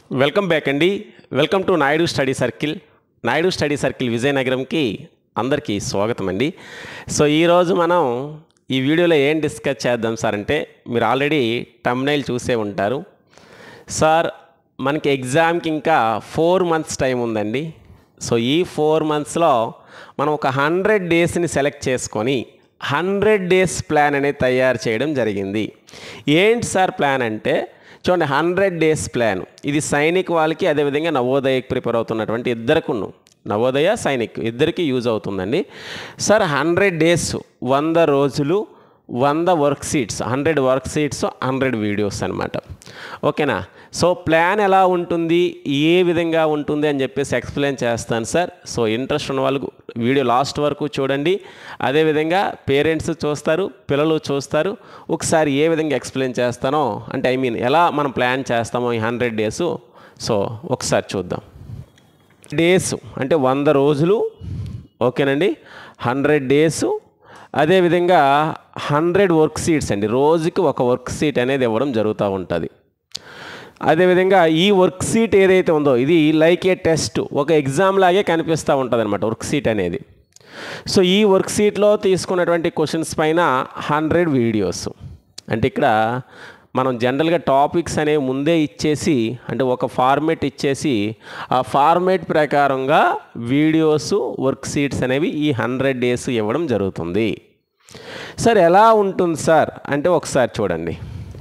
welcome back అండి welcome to Naidu study circle Naidu study circle విజయనగరంకి అందరికీ స్వాగతం అండి సో ఈరోజు మనం ఈ వీడియోలో ఏం డిస్కస్ చేద్దాం సార్ అంటే మీరు ఆల్రెడీ టమ్నైల్ చూసే ఉంటారు సార్ మనకి ఎగ్జామ్కి ఇంకా ఫోర్ మంత్స్ టైం ఉందండి సో ఈ ఫోర్ మంత్స్లో మనం ఒక హండ్రెడ్ డేస్ని సెలెక్ట్ చేసుకొని హండ్రెడ్ డేస్ ప్లాన్ అనేది తయారు చేయడం జరిగింది ఏంటి సార్ ప్లాన్ అంటే చూడండి హండ్రెడ్ డేస్ ప్లాన్ ఇది సైనిక్ వాళ్ళకి అదేవిధంగా నవోదయకి ప్రిపేర్ అవుతున్నటువంటి ఇద్దరికును నవోదయ సైనిక్ ఇద్దరికి యూజ్ అవుతుందండి సార్ హండ్రెడ్ డేస్ వంద రోజులు వంద work seats hundred work seats hundred videos అనమాట ఓకేనా సో ప్లాన్ ఎలా ఉంటుంది ఏ విధంగా ఉంటుంది అని చెప్పేసి ఎక్స్ప్లెయిన్ చేస్తాను సార్ సో ఇంట్రెస్ట్ ఉన్న వాళ్ళు వీడియో లాస్ట్ వరకు చూడండి అదేవిధంగా పేరెంట్స్ చూస్తారు పిల్లలు చూస్తారు ఒకసారి ఏ విధంగా ఎక్స్ప్లెయిన్ చేస్తానో అంటే ఐ మీన్ ఎలా మనం ప్లాన్ చేస్తామో ఈ హండ్రెడ్ డేస్ సో ఒకసారి చూద్దాం డేస్ అంటే వంద రోజులు ఓకేనండి హండ్రెడ్ డేస్ అదేవిధంగా హండ్రెడ్ వర్క్ సీట్స్ అండి రోజుకి ఒక వర్క్ సీట్ అనేది ఇవ్వడం జరుగుతూ ఉంటుంది అదేవిధంగా ఈ వర్క్ సీట్ ఏదైతే ఉందో ఇది లైక్ ఏ టెస్ట్ ఒక ఎగ్జామ్ లాగే కనిపిస్తూ ఉంటుంది అనమాట వర్క్ సీట్ అనేది సో ఈ వర్క్ సీట్లో తీసుకున్నటువంటి క్వశ్చన్స్ పైన హండ్రెడ్ వీడియోస్ అంటే ఇక్కడ మనం జనరల్గా టాపిక్స్ అనేవి ముందే ఇచ్చేసి అంటే ఒక ఫార్మేట్ ఇచ్చేసి ఆ ఫార్మేట్ ప్రకారంగా వీడియోస్ వర్క్ సీట్స్ అనేవి ఈ హండ్రెడ్ డేస్ ఇవ్వడం జరుగుతుంది సార్ ఎలా ఉంటుంది సార్ అంటే ఒకసారి చూడండి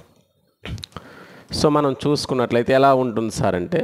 సో మనం చూసుకున్నట్లయితే ఎలా ఉంటుంది సార్ అంటే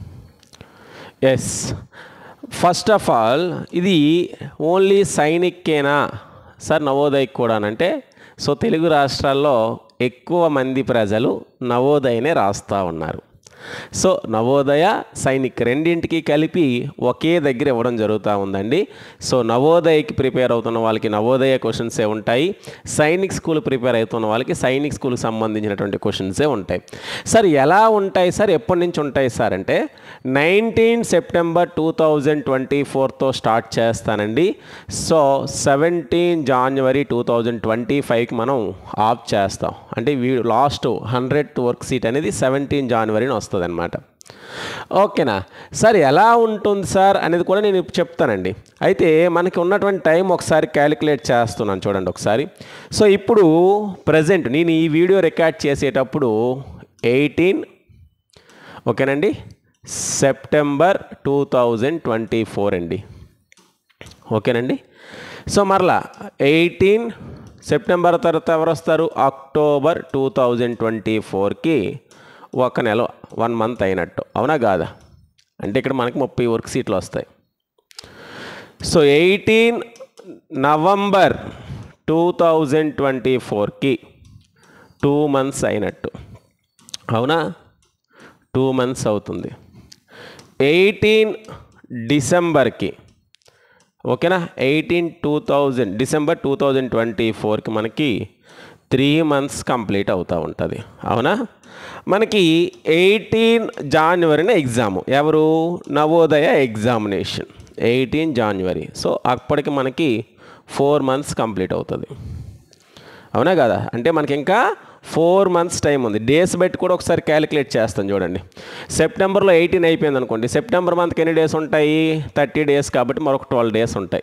ఎస్ ఫస్ట్ ఆఫ్ ఆల్ ఇది ఓన్లీ సైనిక్కేనా సార్ నవోదయకి కూడానంటే సో తెలుగు రాష్ట్రాల్లో ఎక్కువ మంది ప్రజలు నవోదయనే రాస్తూ ఉన్నారు సో నవోదయ సైనిక్ రెండింటికి కలిపి ఒకే దగ్గర ఇవ్వడం జరుగుతూ ఉందండి సో నవోదయకి ప్రిపేర్ అవుతున్న వాళ్ళకి నవోదయ క్వశ్చన్సే ఉంటాయి సైనిక్ స్కూల్ ప్రిపేర్ అవుతున్న వాళ్ళకి సైనిక్ స్కూల్కి సంబంధించినటువంటి క్వశ్చన్సే ఉంటాయి సార్ ఎలా ఉంటాయి సార్ ఎప్పటి నుంచి ఉంటాయి సార్ అంటే nineteen September two thousand twenty ఫోర్తో స్టార్ట్ చేస్తానండి so seventeen January two thousand twenty ఫైవ్కి మనం ఆఫ్ చేస్తాం అంటే we last hundred worksheet అనేది సెవెంటీన్ జనవరిని వస్తుంది అనమాట ఓకేనా సార్ ఎలా ఉంటుంది సార్ అనేది కూడా నేను ఇప్పుడు చెప్తానండి అయితే మనకి ఉన్నటువంటి టైం ఒకసారి క్యాలిక్యులేట్ చేస్తున్నాను చూడండి ఒకసారి సో ఇప్పుడు ప్రజెంట్ నేను ఈ వీడియో రికార్డ్ చేసేటప్పుడు ఎయిటీన్ ఓకేనండి September two thousand twenty four అండి ఓకేనండి సో మరలా ఎయిటీన్ సెప్టెంబర్ తర్వాత ఎవరు వస్తారు అక్టోబర్ టూ థౌజండ్ ట్వంటీ ఫోర్కి ఒక నెల వన్ మంత్ అయినట్టు అవునా కాదా అంటే ఇక్కడ మనకి ముప్పై వర్క్ సీట్లు వస్తాయి so eighteen November two thousand twenty ఫోర్కి టూ మంత్స్ అయినట్టు అవునా టూ మంత్స్ అవుతుంది ఎయిటీన్ డిసెంబర్కి ఓకేనా eighteen two thousand December two thousand twenty ఫోర్కి మనకి త్రీ మంత్స్ కంప్లీట్ అవుతూ ఉంటుంది అవునా మనకి ఎయిటీన్ జాన్వరిన ఎగ్జామ్ ఎవరు Navodaya examination eighteen January so అప్పటికి మనకి ఫోర్ మంత్స్ కంప్లీట్ అవుతుంది అవునా కదా అంటే మనకి ఇంకా ఫోర్ మంత్స్ టైం ఉంది డేస్ బట్టి కూడా ఒకసారి క్యాలిక్యులేట్ చేస్తాను చూడండి సెప్టెంబర్లో ఎయిటీన్ అయిపోయింది అనుకోండి సెప్టెంబర్ మంత్కి ఎన్ని డేస్ ఉంటాయి థర్టీ డేస్ కాబట్టి మరొక ట్వెల్వ్ డేస్ ఉంటాయి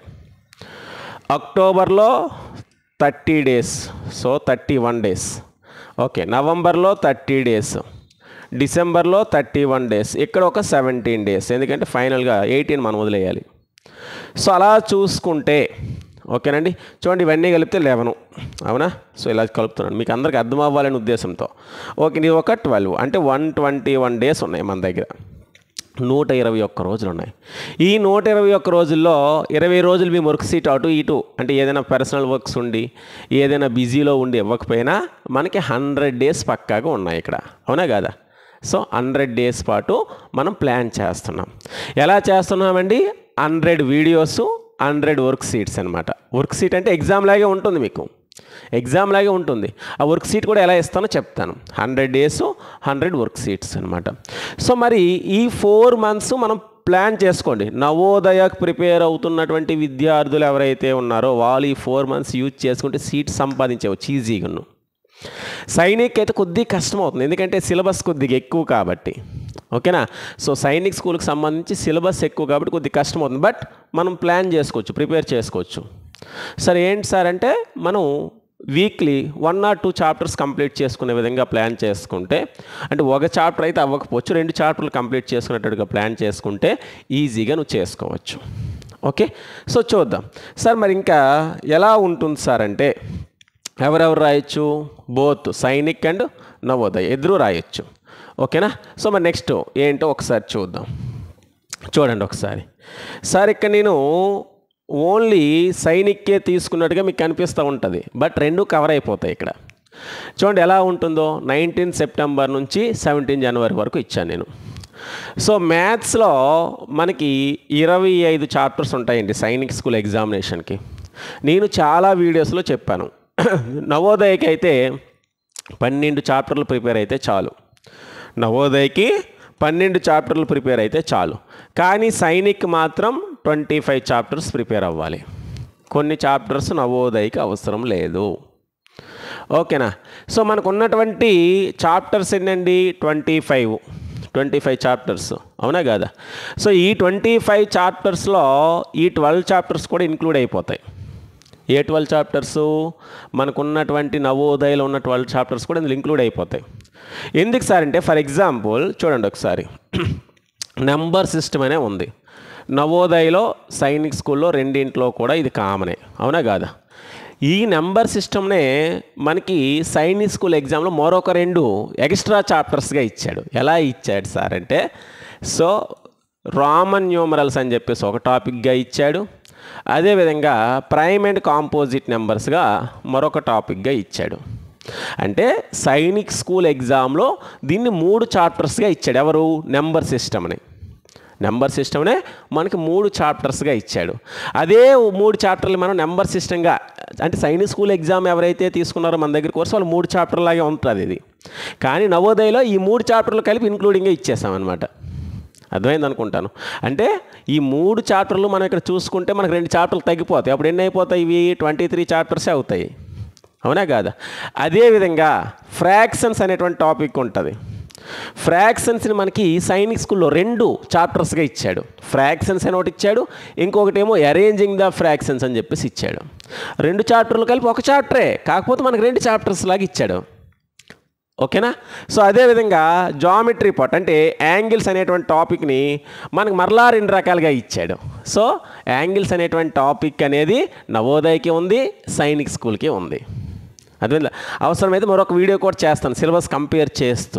అక్టోబర్లో thirty days so thirty one days okay నవంబర్లో థర్టీ డేస్ డిసెంబర్లో థర్టీ వన్ డేస్ ఇక్కడ ఒక సెవెంటీన్ డేస్ ఎందుకంటే ఫైనల్గా ఎయిటీన్ మనం వదిలేయాలి సో అలా చూసుకుంటే ఓకేనండి చూడండి ఇవన్నీ కలిపితే లెవెన్ అవునా సో ఇలా కలుపుతున్నాను మీకు అందరికి అర్థం అవ్వాలనే ఉద్దేశంతో ఓకే ఇది ఒక ట్వెల్వ్ అంటే వన్ ట్వంటీ వన్ డేస్ ఉన్నాయి మన దగ్గర నూట ఇరవై ఒక్క రోజులు ఉన్నాయి ఈ నూట ఇరవై ఒక్క రోజుల్లో ఇరవై రోజులు మీ వర్క్ సీట్ అటు ఇటు అంటే ఏదైనా పర్సనల్ వర్క్స్ ఉండి ఏదైనా బిజీలో ఉండి ఇవ్వకపోయినా మనకి హండ్రెడ్ డేస్ పక్కాగా ఉన్నాయి ఇక్కడ అవునా కదా సో హండ్రెడ్ డేస్ పాటు మనం ప్లాన్ చేస్తున్నాం ఎలా చేస్తున్నామండి hundred videos hundred work worksheets అనమాట వర్క్ సీట్ అంటే ఎగ్జామ్ లాగే ఉంటుంది మీకు ఎగ్జామ్ లాగే ఉంటుంది ఆ వర్క్ సీట్ కూడా ఎలా ఇస్తానో చెప్తాను hundred days hundred work worksheets అనమాట సో మరి ఈ ఫోర్ మంత్స్ మనం ప్లాన్ చేసుకోండి నవోదయకు ప్రిపేర్ అవుతున్నటువంటి విద్యార్థులు ఎవరైతే ఉన్నారో వాళ్ళు ఈ ఫోర్ మంత్స్ యూజ్ చేసుకుంటే సీట్ సంపాదించవచ్చు ఈజీగాను సైనిక్ అయితే కొద్దిగా కష్టం అవుతుంది ఎందుకంటే సిలబస్ కొద్దిగా ఎక్కువ కాబట్టి ఓకేనా సో సైనిక్ స్కూల్కి సంబంధించి సిలబస్ ఎక్కువ కాబట్టి కొద్దిగా కష్టం అవుతుంది బట్ మనం ప్లాన్ చేసుకోవచ్చు ప్రిపేర్ చేసుకోవచ్చు సరే ఏంటి సార్ అంటే మనం weekly one or two chapters complete చేసుకునే విధంగా ప్లాన్ చేసుకుంటే అంటే ఒక చాప్టర్ అయితే అవ్వకపోవచ్చు రెండు చాప్టర్లు కంప్లీట్ చేసుకునేటట్టుగా ప్లాన్ చేసుకుంటే ఈజీగా నువ్వు చేసుకోవచ్చు ఓకే సో చూద్దాం సార్ మరి ఇంకా ఎలా ఉంటుంది సార్ అంటే ఎవరెవరు రాయొచ్చు బోత్ సైనిక్ అండ్ నవోదయ ఇద్దరు రాయొచ్చు ఓకేనా సో మరి నెక్స్ట్ ఏంటో ఒకసారి చూద్దాం చూడండి ఒకసారి సార్ ఇక్కడ నేను ఓన్లీ సైనిక్కే తీసుకున్నట్టుగా మీకు కనిపిస్తూ ఉంటుంది బట్ రెండు కవర్ అయిపోతాయి ఇక్కడ చూడండి ఎలా ఉంటుందో నైన్టీన్ సెప్టెంబర్ నుంచి సెవెంటీన్ జనవరి వరకు ఇచ్చాను నేను సో మ్యాథ్స్లో మనకి ఇరవై ఐదు చాప్టర్స్ ఉంటాయండి సైనిక్ స్కూల్ ఎగ్జామినేషన్కి నేను చాలా వీడియోస్లో చెప్పాను నవోదయకి అయితే పన్నెండు చాప్టర్లు ప్రిపేర్ అయితే చాలు నవోదయకి పన్నెండు చాప్టర్లు ప్రిపేర్ అయితే చాలు కానీ సైనిక్ మాత్రం ట్వంటీ ఫైవ్ చాప్టర్స్ ప్రిపేర్ అవ్వాలి కొన్ని చాప్టర్స్ నవోదయకి అవసరం లేదు ఓకేనా సో మనకు ఉన్నటువంటి చాప్టర్స్ ఏంటండి twenty five twenty five chapters అవునా కదా సో ఈ ట్వంటీ ఫైవ్ చాప్టర్స్లో ఈ ట్వెల్వ్ చాప్టర్స్ కూడా ఇంక్లూడ్ అయిపోతాయి ఏ ట్వెల్వ్ చాప్టర్స్ మనకున్నటువంటి నవోదయలో ఉన్న ట్వెల్వ్ చాప్టర్స్ కూడా ఇందులో ఇంక్లూడ్ అయిపోతాయి ఎందుకు సార్ అంటే ఫర్ ఎగ్జాంపుల్ చూడండి ఒకసారి నెంబర్ సిస్టమ్ అనే ఉంది నవోదయలో సైనిక్ స్కూల్లో రెండింట్లో కూడా ఇది కామనే అవునా కాదా ఈ నెంబర్ సిస్టమ్నే మనకి సైనిక్ స్కూల్ ఎగ్జామ్లో మరొక రెండు ఎక్స్ట్రా చాప్టర్స్గా ఇచ్చాడు ఎలా ఇచ్చాడు సార్ అంటే సో రామన్ న్యూమరల్స్ అని చెప్పేసి ఒక టాపిక్గా ఇచ్చాడు అదేవిధంగా ప్రైమ్ అండ్ కాంపోజిట్ నెంబర్స్గా మరొక టాపిక్గా ఇచ్చాడు అంటే సైనిక్ స్కూల్ ఎగ్జామ్లో దీన్ని మూడు చాప్టర్స్గా ఇచ్చాడు ఎవరు నెంబర్ సిస్టమ్ని నెంబర్ సిస్టమ్నే మనకి మూడు చాప్టర్స్గా ఇచ్చాడు అదే మూడు చాప్టర్లు మనం నెంబర్ సిస్టమ్గా అంటే సైనిక్ స్కూల్ ఎగ్జామ్ ఎవరైతే తీసుకున్నారో మన దగ్గర కోర్సు వాళ్ళు మూడు చాప్టర్ లాగే ఉంటుంది ఇది కానీ నవోదయలో ఈ మూడు చాప్టర్లు కలిపి ఇంక్లూడింగ్గా ఇచ్చేసామన్నమాట అర్థమైంది అనుకుంటాను అంటే ఈ మూడు చాప్టర్లు మనం ఇక్కడ చూసుకుంటే మనకు రెండు చాప్టర్లు తగ్గిపోతాయి అప్పుడు ఎన్ని అయిపోతాయి ఇవి ట్వంటీ త్రీ చాప్టర్సే అవుతాయి అవునా కాదా అదేవిధంగా ఫ్రాక్షన్స్ అనేటువంటి టాపిక్ ఉంటుంది ఫ్రాక్షన్స్ని మనకి సైనిక్ స్కూల్లో రెండు చాప్టర్స్గా ఇచ్చాడు ఫ్రాక్షన్స్ అని ఒకటి ఇచ్చాడు ఇంకొకటి ఏమో అరేంజింగ్ ద ఫ్రాక్షన్స్ అని చెప్పేసి ఇచ్చాడు రెండు చాప్టర్లు కలిపి ఒక చాప్టరే కాకపోతే మనకు రెండు చాప్టర్స్ లాగా ఇచ్చాడు ఓకేనా సో అదేవిధంగా జామెట్రీ పార్ట్ అంటే యాంగిల్స్ అనేటువంటి టాపిక్ని మనకు మరలా రెండు రకాలుగా ఇచ్చాడు సో యాంగిల్స్ అనేటువంటి టాపిక్ అనేది నవోదయకి ఉంది సైనిక్ స్కూల్కి ఉంది అదే అవసరమైతే మరొక వీడియో కూడా చేస్తాను సిలబస్ కంపేర్ చేస్తూ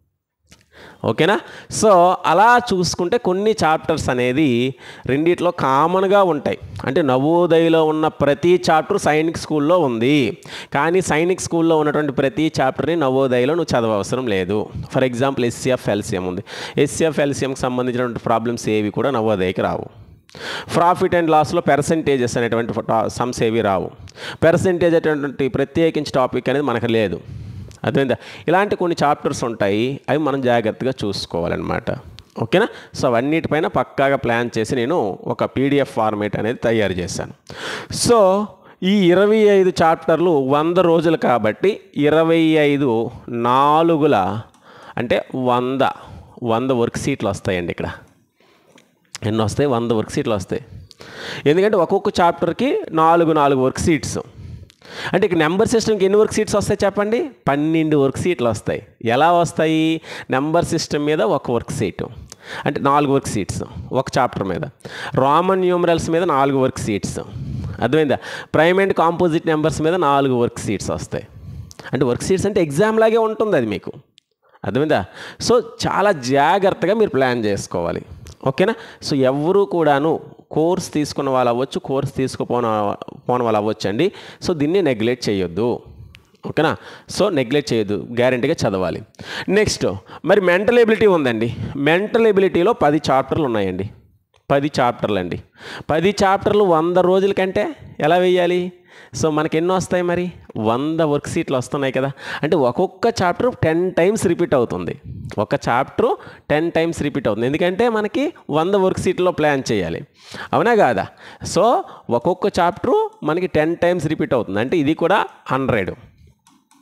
ఓకేనా సో అలా చూసుకుంటే కొన్ని చాప్టర్స్ అనేది రెండిట్లో కామన్గా ఉంటాయి అంటే నవోదయలో ఉన్న ప్రతి చాప్టర్ సైనిక్ స్కూల్లో ఉంది కానీ సైనిక్ స్కూల్లో ఉన్నటువంటి ప్రతి చాప్టర్ని నవోదయలో నువ్వు చదవవసరం లేదు ఫర్ ఎగ్జాంపుల్ ఎస్సీఎఫ్ ఎల్సిఎం ఉంది ఎస్సీఎఫ్ ఎల్సిఎంకి సంబంధించినటువంటి ప్రాబ్లమ్స్ ఏవి కూడా నవోదయకి రావు ప్రాఫిట్ అండ్ లాస్లో పెర్సెంటేజెస్ అనేటువంటి సమ్స్ ఏవి రావు పెర్సెంటేజ్ అనేటువంటి ప్రత్యేకించి టాపిక్ అనేది మనకు లేదు అర్థమైందా ఇలాంటి కొన్ని చాప్టర్స్ ఉంటాయి అవి మనం జాగ్రత్తగా చూసుకోవాలన్నమాట ఓకేనా సో అవన్నిటిపైన పక్కాగా ప్లాన్ చేసి నేను ఒక పీడిఎఫ్ ఫార్మేట్ అనేది తయారు చేశాను సో ఈ ఇరవై ఐదు చాప్టర్లు వంద రోజులు కాబట్టి ఇరవై ఐదు నాలుగుల అంటే వంద వంద వర్క్ సీట్లు వస్తాయండి ఇక్కడ ఎన్ని వస్తాయి వంద వర్క్ సీట్లు వస్తాయి ఎందుకంటే ఒక్కొక్క చాప్టర్కి నాలుగు నాలుగు వర్క్ సీట్స్ అంటే ఇక నెంబర్ సిస్టమ్కి ఎన్ని వర్క్ సీట్స్ వస్తాయి చెప్పండి పన్నెండు వర్క్ సీట్లు వస్తాయి ఎలా వస్తాయి నెంబర్ సిస్టమ్ మీద ఒక వర్క్ సీటు అంటే నాలుగు వర్క్ సీట్స్ ఒక చాప్టర్ మీద రామన్ న్యూమరల్స్ మీద నాలుగు వర్క్ సీట్స్ అర్థమైందా ప్రైమ్ అండ్ కాంపోజిట్ నెంబర్స్ మీద నాలుగు వర్క్ సీట్స్ వస్తాయి అంటే వర్క్ సీట్స్ అంటే ఎగ్జామ్ లాగే ఉంటుంది అది మీకు అర్థమైందా సో చాలా జాగ్రత్తగా మీరు ప్లాన్ చేసుకోవాలి ఓకేనా సో ఎవరు కూడాను కోర్స్ తీసుకున్న వాళ్ళు అవ్వచ్చు కోర్స్ తీసుకుపోన పోని వాళ్ళు అవ్వచ్చు అండి సో దీన్ని నెగ్లెక్ట్ చేయొద్దు ఓకేనా సో నెగ్లెక్ట్ చేయొద్దు గ్యారంటీగా చదవాలి నెక్స్ట్ మరి మెంటల్ ఎబిలిటీ ఉందండి మెంటల్ ఎబిలిటీలో పది చాప్టర్లు ఉన్నాయండి పది చాప్టర్లు అండి పది చాప్టర్లు వంద రోజుల కంటే ఎలా వేయాలి సో మనకి ఎన్ని వస్తాయి మరి వంద వర్క్ సీట్లు వస్తున్నాయి కదా అంటే ఒక్కొక్క చాప్టర్ టెన్ టైమ్స్ రిపీట్ అవుతుంది ఒక చాప్టర్ టెన్ టైమ్స్ రిపీట్ అవుతుంది ఎందుకంటే మనకి వంద వర్క్ సీట్లో ప్లాన్ చేయాలి అవునా కాదా సో ఒక్కొక్క చాప్టర్ మనకి టెన్ టైమ్స్ రిపీట్ అవుతుంది అంటే ఇది కూడా హండ్రెడ్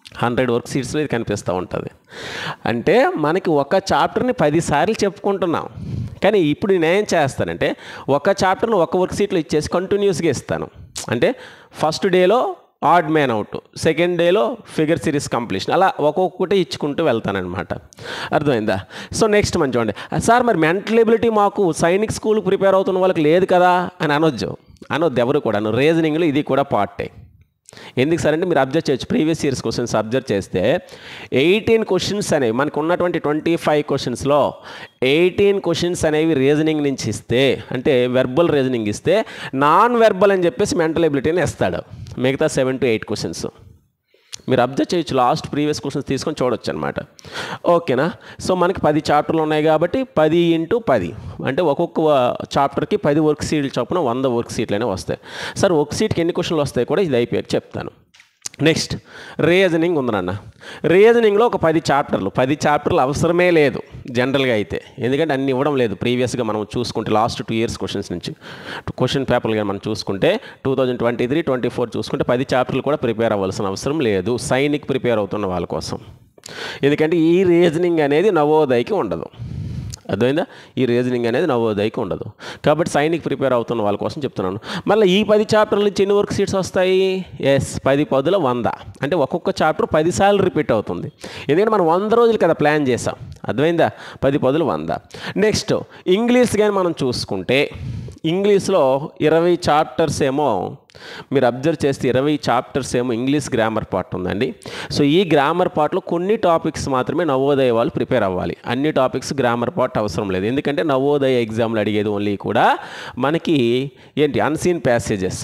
హండ్రెడ్ వర్క్ షీట్స్లో ఇది కనిపిస్తూ ఉంటుంది అంటే మనకి ఒక చాప్టర్ని పదిసార్లు చెప్పుకుంటున్నాం కానీ ఇప్పుడు నేనేం చేస్తానంటే ఒక చాప్టర్ని ఒక వర్క్ షీట్లో ఇచ్చేసి కంటిన్యూస్గా ఇస్తాను అంటే ఫస్ట్ డేలో ఆడ్ మ్యాన్ అవుట్ సెకండ్ డేలో ఫిగర్ సిరీస్ కంప్లీషన్ అలా ఒక్కొక్కటి ఇచ్చుకుంటూ వెళ్తానమాట అర్థమైందా సో నెక్స్ట్ మంచి చూడండి సార్ మరి మెంటల్ ఎబిలిటీ మాకు సైనిక్ స్కూల్ ప్రిపేర్ అవుతున్న వాళ్ళకి లేదు కదా అని అనొద్దు అనొద్దు ఎవరు కూడా రీజనింగ్లో ఇది కూడా పార్టే ఎందుకు సార్ అంటే మీరు అబ్జర్వ్ చేయొచ్చు ప్రీవియస్ ఇయర్స్ క్వశ్చన్స్ అబ్జర్వ్ చేస్తే ఎయిటీన్ క్వశ్చన్స్ అనేవి మనకు ఉన్నటువంటి ట్వంటీ ఫైవ్ క్వశ్చన్స్లో ఎయిటీన్ క్వశ్చన్స్ అనేవి రీజనింగ్ నుంచి ఇస్తే అంటే వెర్బల్ రీజనింగ్ ఇస్తే నాన్ వెర్బల్ అని చెప్పేసి మెంటల్ ఎబిలిటీని ఇస్తాడు మిగతా సెవెన్ టు ఎయిట్ క్వశ్చన్స్ మీరు అబ్జర్వ్ చేయొచ్చు లాస్ట్ ప్రీవియస్ క్వశ్చన్స్ తీసుకొని చూడొచ్చు అనమాట ఓకేనా సో మనకి పది చాప్టర్లు ఉన్నాయి కాబట్టి పది ఇంటూ పది అంటే ఒక్కొక్క చాప్టర్కి పది వర్క్ సీట్లు చొప్పున వంద వర్క్ సీట్లనే వస్తాయి సార్ వర్క్ సీట్కి ఎన్ని క్వశ్చన్లు వస్తాయి కూడా ఇది అయిపోయాక చెప్తాను నెక్స్ట్ రీజనింగ్ ఉందనన్న రీజనింగ్లో ఒక పది చాప్టర్లు పది చాప్టర్లు అవసరమే లేదు జనరల్గా అయితే ఎందుకంటే అన్ని ఇవ్వడం లేదు ప్రీవియస్గా మనం చూసుకుంటే లాస్ట్ టూ ఇయర్స్ క్వశ్చన్స్ నుంచి క్వశ్చన్ పేపర్లు కానీ మనం చూసుకుంటే two thousand twenty three twenty four చూసుకుంటే పది చాప్టర్లు కూడా ప్రిపేర్ అవ్వాల్సిన అవసరం లేదు సైనిక్ ప్రిపేర్ అవుతున్న వాళ్ళ కోసం ఎందుకంటే ఈ రీజనింగ్ అనేది నవోదయకి ఉండదు అర్థమైందా ఈ రీజనింగ్ అనేది నవోదయకి ఉండదు కాబట్టి సైనిక్ ప్రిపేర్ అవుతున్న వాళ్ళ కోసం చెప్తున్నాను మళ్ళీ ఈ పది చాప్టర్ల నుంచి ఎన్ని వర్క్ షీట్స్ వస్తాయి ఎస్ పది పదుల వంద అంటే ఒక్కొక్క చాప్టర్ పదిసార్లు రిపీట్ అవుతుంది ఎందుకంటే మనం వంద రోజులు కదా ప్లాన్ చేసాం అర్థమైందా పది పదులు వంద నెక్స్ట్ ఇంగ్లీష్ కానీ మనం చూసుకుంటే ఇంగ్లీష్లో ఇరవై చాప్టర్స్ ఏమో మీరు అబ్జర్వ్ చేస్తే ఇరవై చాప్టర్స్ ఏమో ఇంగ్లీష్ గ్రామర్ పార్ట్ ఉందండి సో ఈ గ్రామర్ పార్ట్లో కొన్ని టాపిక్స్ మాత్రమే నవోదయ వాళ్ళు ప్రిపేర్ అవ్వాలి అన్ని టాపిక్స్ గ్రామర్ పార్ట్ అవసరం లేదు ఎందుకంటే నవోదయ ఎగ్జామ్లు అడిగేది ఓన్లీ కూడా మనకి ఏంటి అన్సీన్ ప్యాసేజెస్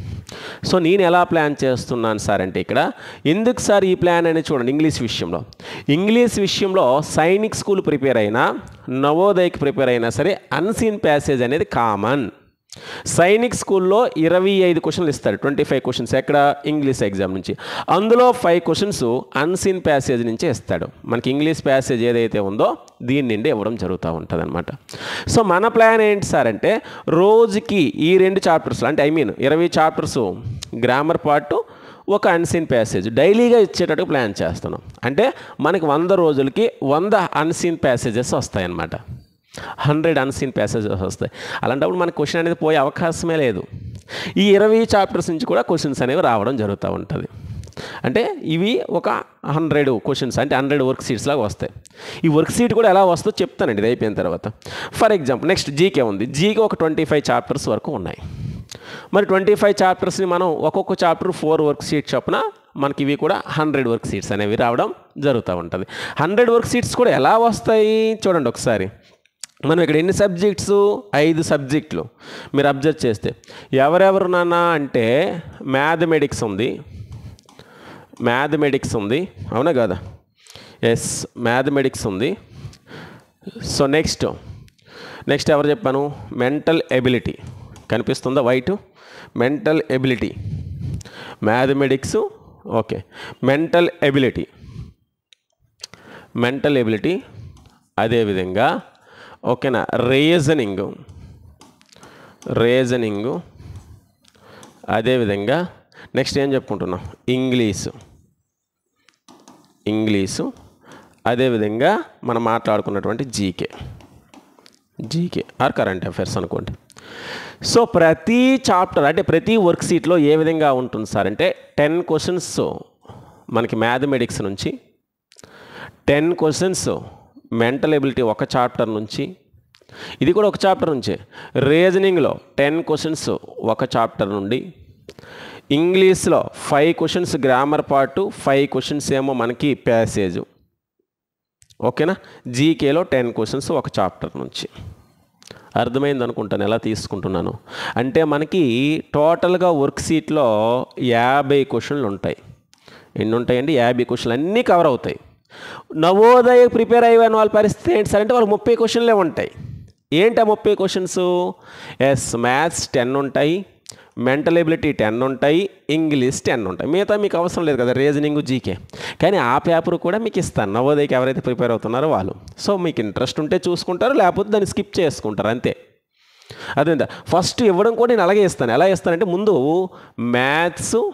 సో నేను ఎలా ప్లాన్ చేస్తున్నాను సార్ అంటే ఇక్కడ ఎందుకు సార్ ఈ ప్లాన్ అనేది చూడండి ఇంగ్లీష్ విషయంలో ఇంగ్లీష్ విషయంలో సైనిక్ స్కూల్ ప్రిపేర్ అయినా నవోదయకి ప్రిపేర్ అయినా సరే అన్సీన్ ప్యాసేజ్ అనేది కామన్ సైనిక్ స్కూల్లో ఇరవై ఐదు క్వశ్చన్లు ఇస్తాడు ట్వంటీ ఫైవ్ క్వశ్చన్స్ ఎక్కడ ఇంగ్లీష్ ఎగ్జామ్ నుంచి అందులో ఫైవ్ క్వశ్చన్స్ అన్సీన్ ప్యాసేజ్ నుంచే ఇస్తాడు మనకి ఇంగ్లీష్ ప్యాసేజ్ ఏదైతే ఉందో దీని నుండి ఇవ్వడం జరుగుతూ ఉంటుంది అనమాట సో మన ప్లాన్ ఏంటి సార్ అంటే రోజుకి ఈ రెండు చాప్టర్స్ అంటే ఐ మీన్ ఇరవై చాప్టర్స్ గ్రామర్ పార్ట్ ఒక అన్సీన్ ప్యాసేజ్ డైలీగా ఇచ్చేటట్టు ప్లాన్ చేస్తున్నాం అంటే మనకి వంద రోజులకి వంద అన్సీన్ ప్యాసేజెస్ వస్తాయన్నమాట హండ్రెడ్ అన్సీన్ ప్యాసేజెస్ వస్తాయి అలాంటప్పుడు మనకు క్వశ్చన్ అనేది పోయే అవకాశమే లేదు ఈ ఇరవై చాప్టర్స్ నుంచి కూడా క్వశ్చన్స్ అనేవి రావడం జరుగుతూ ఉంటుంది అంటే ఇవి ఒక హండ్రెడ్ క్వశ్చన్స్ అంటే హండ్రెడ్ వర్క్ షీట్స్ లాగా వస్తాయి ఈ వర్క్ షీట్ కూడా ఎలా వస్తుందో చెప్తానండి ఇది అయిపోయిన తర్వాత ఫర్ ఎగ్జాంపుల్ నెక్స్ట్ జీకే ఉంది జీకే ఒక ట్వంటీ ఫైవ్ చాప్టర్స్ వరకు ఉన్నాయి మరి ట్వంటీ ఫైవ్ చాప్టర్స్ని మనం ఒక్కొక్క చాప్టర్ ఫోర్ వర్క్ షీట్ చొప్పున మనకి ఇవి కూడా హండ్రెడ్ వర్క్ షీట్స్ అనేవి రావడం జరుగుతూ ఉంటుంది హండ్రెడ్ వర్క్ షీట్స్ కూడా ఎలా వస్తాయి చూడండి ఒకసారి మనం ఇక్కడ ఎన్ని సబ్జెక్ట్స్ ఐదు సబ్జెక్టులు మీరు అబ్జర్వ్ చేస్తే ఎవరెవరు నాన్న అంటే మ్యాథమెటిక్స్ ఉంది మ్యాథమెటిక్స్ ఉంది అవునా కదా ఎస్ మ్యాథమెటిక్స్ ఉంది సో నెక్స్ట్ నెక్స్ట్ ఎవరు చెప్పాను మెంటల్ ఎబిలిటీ కనిపిస్తుందా white mental ability mathematics okay mental ability mental ability అదేవిధంగా ఓకేనా రీజనింగ్ రీజనింగ్ అదేవిధంగా నెక్స్ట్ ఏం చెప్పుకుంటున్నాం ఇంగ్లీషు ఇంగ్లీషు అదేవిధంగా మనం మాట్లాడుకున్నటువంటి GK GK or current affairs అనుకోండి సో ప్రతి చాప్టర్ అంటే ప్రతి వర్క్ షీట్లో ఏ విధంగా ఉంటుంది సార్ అంటే టెన్ క్వశ్చన్స్ మనకి మ్యాథమెటిక్స్ నుంచి టెన్ క్వశ్చన్స్ మెంటల్ ఎబిలిటీ ఒక చాప్టర్ నుంచి ఇది కూడా ఒక చాప్టర్ నుంచే రీజనింగ్లో టెన్ క్వశ్చన్స్ ఒక చాప్టర్ నుండి ఇంగ్లీష్లో five questions grammar part five questions ఏమో మనకి ప్యాసేజ్ ఓకేనా జీకేలో టెన్ క్వశ్చన్స్ ఒక చాప్టర్ నుంచి అర్థమైంది అనుకుంటాను ఎలా తీసుకుంటున్నాను అంటే మనకి టోటల్గా వర్క్ షీట్లో యాభై క్వశ్చన్లు ఉంటాయి ఎన్ని ఉంటాయండి యాభై క్వశ్చన్లు అన్నీ కవర్ అవుతాయి నవోదయ ప్రిపేర్ అయ్యాను వాళ్ళ పరిస్థితి ఏంటి సార్ అంటే వాళ్ళు ముప్పై క్వశ్చన్లే ఉంటాయి ఏంటి ఆ ముప్పై క్వశ్చన్స్ ఎస్ మ్యాథ్స్ టెన్ ఉంటాయి మెంటల్ ఎబిలిటీ టెన్ ఉంటాయి ఇంగ్లీష్ టెన్ ఉంటాయి మిగతా మీకు అవసరం లేదు కదా రీజనింగ్ జీకే కానీ ఆ పేపర్ కూడా మీకు ఇస్తాను నవోదయకి ఎవరైతే ప్రిపేర్ అవుతున్నారో వాళ్ళు సో మీకు ఇంట్రెస్ట్ ఉంటే చూసుకుంటారు లేకపోతే దాన్ని స్కిప్ చేసుకుంటారు అంతే అదేంట ఫస్ట్ ఇవ్వడం కూడా నేను అలాగే ఇస్తాను ఎలా ఇస్తానంటే ముందు మ్యాథ్స్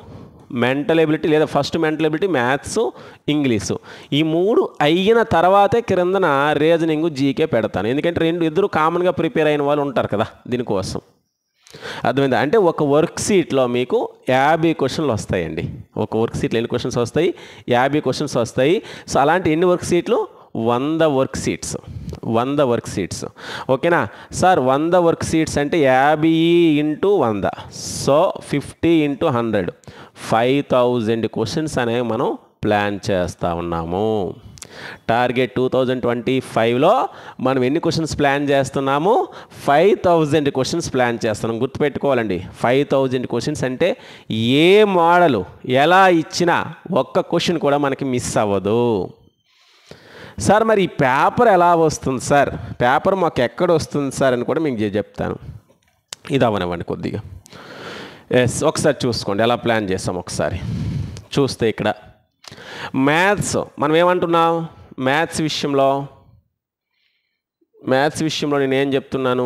మెంటల్ ఎబిలిటీ లేదా first mental ability maths English ఈ మూడు అయిన తర్వాతే క్రిందన రీజనింగ్ జీకే పెడతాను ఎందుకంటే రెండు ఇద్దరు కామన్గా ప్రిపేర్ అయిన వాళ్ళు ఉంటారు కదా దీనికోసం అర్థమైందా అంటే ఒక వర్క్ షీట్లో మీకు యాభై క్వశ్చన్లు వస్తాయండి ఒక వర్క్ షీట్లో ఎన్ని క్వశ్చన్స్ వస్తాయి యాభై క్వశ్చన్స్ వస్తాయి సో అలాంటి ఎన్ని వర్క్ షీట్లు వంద వర్క్ షీట్స్ వంద వర్క్ షీట్స్ ఓకేనా సార్ వంద వర్క్ షీట్స్ అంటే యాభై ఇంటూ వంద so fifty into hundred five thousand questions అనేవి మనం ప్లాన్ చేస్తూ ఉన్నాము టార్గెట్ టూ థౌజండ్ ట్వంటీ ఫైవ్లో మనం ఎన్ని క్వశ్చన్స్ ప్లాన్ చేస్తున్నాము ఫైవ్ థౌజండ్ క్వశ్చన్స్ ప్లాన్ చేస్తున్నాం గుర్తుపెట్టుకోవాలండి ఫైవ్ థౌజండ్ క్వశ్చన్స్ అంటే ఏ మోడలు ఎలా ఇచ్చినా ఒక్క క్వశ్చన్ కూడా మనకి మిస్ అవ్వదు సార్ మరి ఈ పేపర్ ఎలా వస్తుంది సార్ పేపర్ మాకు ఎక్కడ వస్తుంది సార్ అని కూడా మీకు చె- చెప్తాను ఇది అవనివ్వండి కొద్దిగా ఎస్ ఒకసారి చూసుకోండి ఎలా ప్లాన్ చేస్తాం ఒకసారి చూస్తే ఇక్కడ మ్యాథ్స్ మనం ఏమంటున్నాం మ్యాథ్స్ విషయంలో మ్యాథ్స్ విషయంలో నేను ఏం చెప్తున్నాను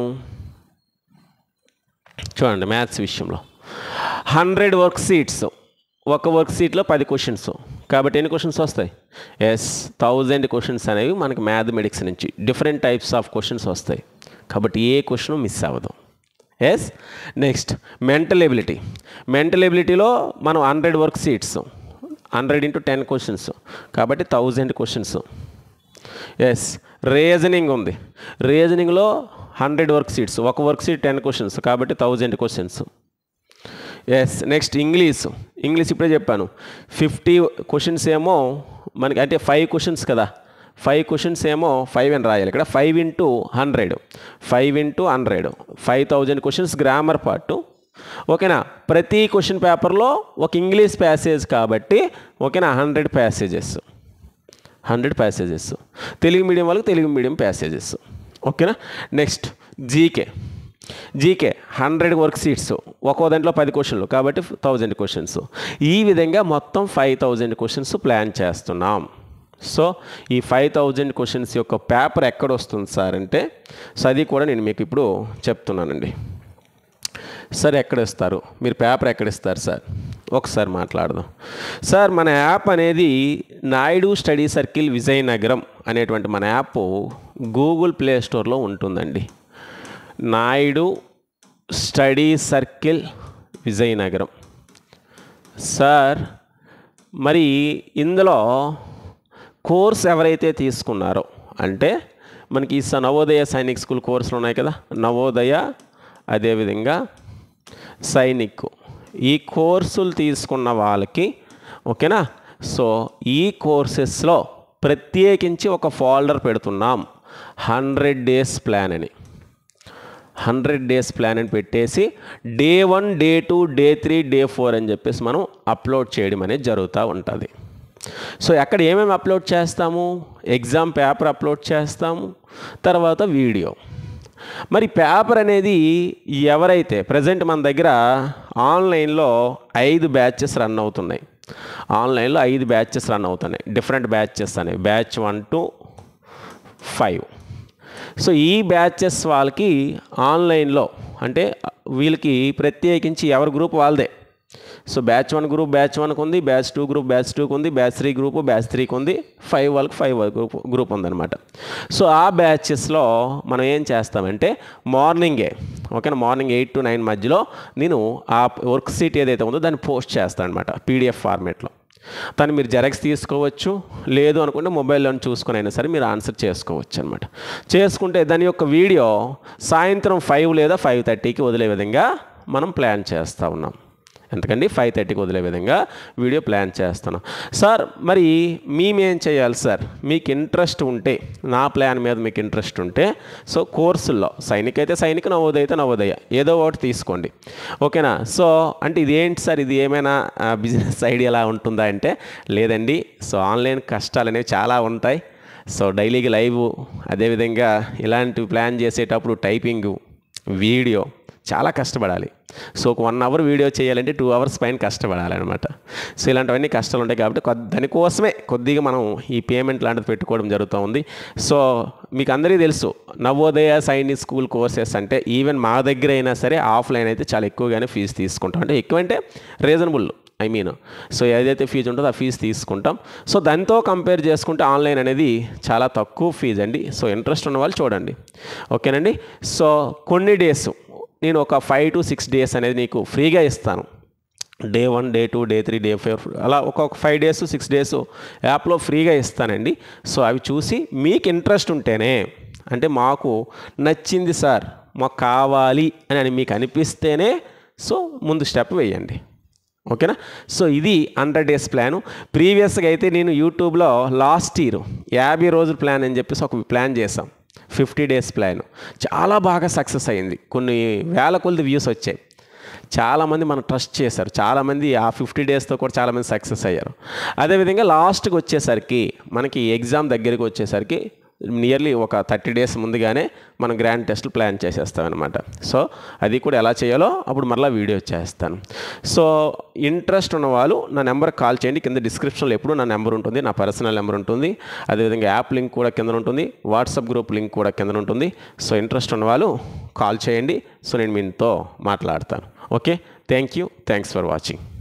చూడండి మ్యాథ్స్ విషయంలో హండ్రెడ్ వర్క్ సీట్స్ ఒక వర్క్ సీట్లో పది క్వశ్చన్స్ కాబట్టి ఎన్ని క్వశ్చన్స్ వస్తాయి ఎస్ థౌజండ్ క్వశ్చన్స్ అనేవి మనకి మ్యాథమెటిక్స్ నుంచి డిఫరెంట్ టైప్స్ ఆఫ్ క్వశ్చన్స్ వస్తాయి కాబట్టి ఏ క్వశ్చన్ మిస్ అవ్వదు yes next mental ability mental ఎబిలిటీలో మనం hundred work seats hundred into ten questions కాబట్టి థౌజండ్ క్వశ్చన్స్ ఎస్ రీజనింగ్ ఉంది రీజనింగ్లో హండ్రెడ్ వర్క్ సీట్స్ ఒక వర్క్ సీట్ టెన్ క్వశ్చన్స్ కాబట్టి thousand questions yes next English English ఇప్పుడే చెప్పాను ఫిఫ్టీ క్వశ్చన్స్ ఏమో మనకి అంటే ఫైవ్ క్వశ్చన్స్ కదా ఫైవ్ క్వశ్చన్స్ ఏమో ఫైవ్ అని రాయాలి ఇక్కడ five into hundred five into hundred five thousand questions grammar part ఓకేనా ప్రతి క్వశ్చన్ పేపర్లో ఒక ఇంగ్లీష్ ప్యాసేజ్ కాబట్టి ఓకేనా hundred passages hundred passages Telugu medium వాళ్ళకి తెలుగు మీడియం ప్యాసేజెస్ ఓకేనా next GK GK hundred work sheets ఒక్కో దాంట్లో పది క్వశ్చన్లు కాబట్టి థౌజండ్ క్వశ్చన్స్ ఈ విధంగా మొత్తం ఫైవ్ థౌజండ్ క్వశ్చన్స్ ప్లాన్ చేస్తున్నాం సో ఈ ఫైవ్ థౌజండ్ క్వశ్చన్స్ యొక్క పేపర్ ఎక్కడ వస్తుంది సార్ అంటే సో అది కూడా నేను మీకు ఇప్పుడు చెప్తున్నానండి సార్ ఎక్కడ ఇస్తారు మీరు పేపర్ ఎక్కడ ఇస్తారు సార్ ఒకసారి మాట్లాడదాం సార్ మన యాప్ అనేది నాయుడు స్టడీ సర్కిల్ విజయనగరం అనేటువంటి మన యాప్ గూగుల్ ప్లే స్టోర్లో ఉంటుందండి Naidu study circle Vizianagaram sir మరి ఇందులో కోర్స్ ఎవరైతే తీసుకున్నారో అంటే మనకి ఈ స- నవోదయ సైనిక్ స్కూల్ కోర్సులు ఉన్నాయి కదా నవోదయ అదేవిధంగా సైనిక్ ఈ కోర్సులు తీసుకున్న వాళ్ళకి ఓకేనా సో ఈ కోర్సెస్లో ప్రత్యేకించి ఒక ఫోల్డర్ పెడుతున్నాం హండ్రెడ్ డేస్ ప్లాన్ అని హండ్రెడ్ డేస్ ప్లాన్ అని పెట్టేసి day one day two day three day four అని చెప్పేసి మనం అప్లోడ్ చేయడం అనేది జరుగుతూ ఉంటుంది సో ఎక్కడ ఏమేమి అప్లోడ్ చేస్తాము ఎగ్జామ్ పేపర్ అప్లోడ్ చేస్తాము తర్వాత వీడియో మరి పేపర్ అనేది ఎవరైతే ప్రజెంట్ మన దగ్గర ఆన్లైన్లో ఐదు బ్యాచెస్ రన్ అవుతున్నాయి ఆన్లైన్లో ఐదు బ్యాచెస్ రన్ అవుతున్నాయి డిఫరెంట్ బ్యాచెస్ అనేవి batch one to five so ఈ బ్యాచెస్ వాళ్ళకి ఆన్లైన్లో అంటే వీళ్ళకి ప్రత్యేకించి ఎవరి గ్రూప్ వాళ్ళదే so batch one group batch వన్కి ఉంది బ్యాచ్ టూ గ్రూప్ బ్యాచ్ టూకి ఉంది బ్యాచ్ త్రీ గ్రూప్ బ్యాచ్ త్రీకి ఉంది ఫైవ్ వాళ్ళకి ఫైవ్ గ్రూప్ గ్రూప్ ఉందన్నమాట సో ఆ బ్యాచెస్లో మనం ఏం చేస్తామంటే మార్నింగే ఓకేనా మార్నింగ్ ఎయిట్ టు నైన్ మధ్యలో నేను ఆ వర్క్ షీట్ ఏదైతే ఉందో దాన్ని పోస్ట్ చేస్తాను అనమాట పీడిఎఫ్ ఫార్మేట్లో దాన్ని మీరు జెరాక్స్ తీసుకోవచ్చు లేదు అనుకుంటే మొబైల్లో చూసుకొని అయినా సరే మీరు ఆన్సర్ చేసుకోవచ్చు అనమాట చేసుకుంటే దాని యొక్క వీడియో సాయంత్రం ఫైవ్ లేదా ఫైవ్ థర్టీకి వదిలే విధంగా మనం ప్లాన్ చేస్తూ ఉన్నాం ఎందుకండి ఫైవ్ థర్టీకి వదిలే విధంగా వీడియో ప్లాన్ చేస్తున్నాం సార్ మరి మేమేం చేయాలి సార్ మీకు ఇంట్రెస్ట్ ఉంటే నా ప్లాన్ మీద మీకు ఇంట్రెస్ట్ ఉంటే సో కోర్సుల్లో సైనిక్ అయితే సైనిక్ నవోదయ అయితే నవోదయ ఏదో ఒకటి తీసుకోండి ఓకేనా సో అంటే ఇది ఏంటి సార్ ఇది ఏమైనా బిజినెస్ ఐడియాలా ఉంటుందా అంటే లేదండి సో ఆన్లైన్ కష్టాలు అనేవి చాలా ఉంటాయి సో డైలీకి లైవ్ అదేవిధంగా ఇలాంటివి ప్లాన్ చేసేటప్పుడు టైపింగు వీడియో చాలా కష్టపడాలి సో ఒక వన్ అవర్ వీడియో చేయాలంటే టూ అవర్స్ పైన కష్టపడాలి అనమాట సో ఇలాంటివన్నీ కష్టాలు ఉంటాయి కాబట్టి కొద్ది దానికోసమే కొద్దిగా మనం ఈ పేమెంట్ లాంటిది పెట్టుకోవడం జరుగుతూ ఉంది సో మీకు అందరికీ తెలుసు నవోదయ సైనిక్ స్కూల్ కోర్సెస్ అంటే ఈవెన్ మా దగ్గర అయినా సరే ఆఫ్లైన్ అయితే చాలా ఎక్కువగానే ఫీజు తీసుకుంటాం అంటే ఎక్కువ అంటే రీజనబుల్ ఐ మీన్ సో ఏదైతే ఫీజు ఉంటుందో ఆ ఫీజు తీసుకుంటాం సో దాంతో కంపేర్ చేసుకుంటే ఆన్లైన్ అనేది చాలా తక్కువ ఫీజు అండి సో ఇంట్రెస్ట్ ఉన్న వాళ్ళు చూడండి ఓకేనండి సో కొన్ని డేస్ నేను ఒక ఫైవ్ టు సిక్స్ డేస్ అనేది నీకు ఫ్రీగా ఇస్తాను day one day two day three day four అలా ఒక్కొక్క ఫైవ్ డేస్ సిక్స్ డేస్ యాప్లో ఫ్రీగా ఇస్తానండి సో అవి చూసి మీకు ఇంట్రెస్ట్ ఉంటేనే అంటే మాకు నచ్చింది సార్ మాకు కావాలి అని అని మీకు అనిపిస్తేనే సో ముందు స్టెప్ వేయండి ఓకేనా సో ఇది హండ్రెడ్ డేస్ ప్లాను ప్రీవియస్గా అయితే నేను యూట్యూబ్లో లాస్ట్ ఇయర్ యాభై రోజుల ప్లాన్ అని చెప్పేసి ఒక ప్లాన్ చేసాం ఫిఫ్టీ డేస్ ప్లాన్ చాలా బాగా సక్సెస్ అయింది కొన్ని వేల కొద్ది వ్యూస్ వచ్చాయి చాలామంది మనం ట్రస్ట్ చేశారు చాలామంది ఆ ఫిఫ్టీ డేస్తో కూడా చాలామంది సక్సెస్ అయ్యారు అదేవిధంగా లాస్ట్కి వచ్చేసరికి మనకి ఎగ్జామ్ దగ్గరికి వచ్చేసరికి నియర్లీ ఒక థర్టీ డేస్ ముందుగానే మనం గ్రాండ్ టెస్ట్లు ప్లాన్ చేసేస్తాం అనమాట సో అది కూడా ఎలా చేయాలో అప్పుడు మరలా వీడియో చేస్తాను సో ఇంట్రెస్ట్ ఉన్న వాళ్ళు నా నెంబర్కి కాల్ చేయండి కింద డిస్క్రిప్షన్లో ఎప్పుడు నా నెంబర్ ఉంటుంది నా పర్సనల్ నెంబర్ ఉంటుంది అదేవిధంగా యాప్ లింక్ కూడా కింద ఉంటుంది వాట్సాప్ గ్రూప్ లింక్ కూడా కింద ఉంటుంది సో ఇంట్రెస్ట్ ఉన్న వాళ్ళు కాల్ చేయండి సో నేను మీతో మాట్లాడతాను okay thank you thanks for watching